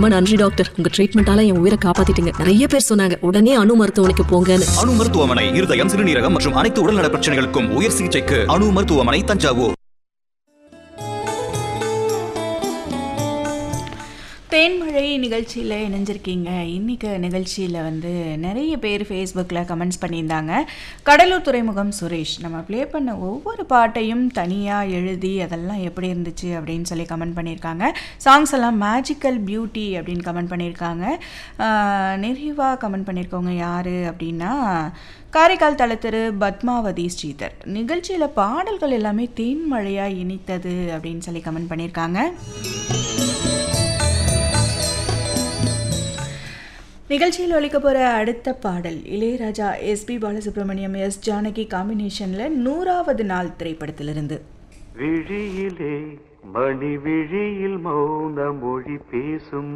ரொம்ப நன்றி டாக்டர் உங்க ட்ரீட்மெண்டால என் உயிரை காப்பாத்திட்டீங்க நிறைய பேர் சொன்னாங்க உடனே அணு மருத்துவமனைக்கு போங்கன்னு அணு மருத்துவமனை இருதயம் சிறுநீரகம் மற்றும் அனைத்து உடல்நல பிரச்சனைகளுக்கும் உயர் சிகிச்சைக்கு அணு மருத்துவமனை தஞ்சாவூர் தேன்மழை நிகழ்ச்சியில் இணைஞ்சிருக்கீங்க இன்றைக்கி நிகழ்ச்சியில் வந்து நிறைய பேர் ஃபேஸ்புக்கில் கமெண்ட்ஸ் பண்ணியிருந்தாங்க கடலூர் துறைமுகம் சுரேஷ் நம்ம ப்ளே பண்ண ஒவ்வொரு பாட்டையும் தனியாக எழுதி அதெல்லாம் எப்படி இருந்துச்சு அப்படின்னு சொல்லி கமெண்ட் பண்ணியிருக்காங்க சாங்ஸ் எல்லாம் மேஜிக்கல் பியூட்டி அப்படின்னு கமெண்ட் பண்ணியிருக்காங்க ஆஹ் நிறைவாக கமெண்ட் பண்ணியிருக்கவங்க யார் அப்படின்னா காரைக்கால் தளத்திரு பத்மாவதி ஸ்ரீதர் நிகழ்ச்சியில் பாடல்கள் எல்லாமே தேன்மழையாக இனித்தது அப்படின்னு சொல்லி கமெண்ட் பண்ணியிருக்காங்க நிகழ்ச்சியில் ஒழிக்க போகிற அடுத்த பாடல் இளையராஜா எஸ்பி பாலசுப்ரமணியம் எஸ் ஜானகி காம்பினேஷனில் நூறாவது நாள் திரைப்படத்திலிருந்து விழியிலே மணி விழியில் மௌன மொழி பேசும்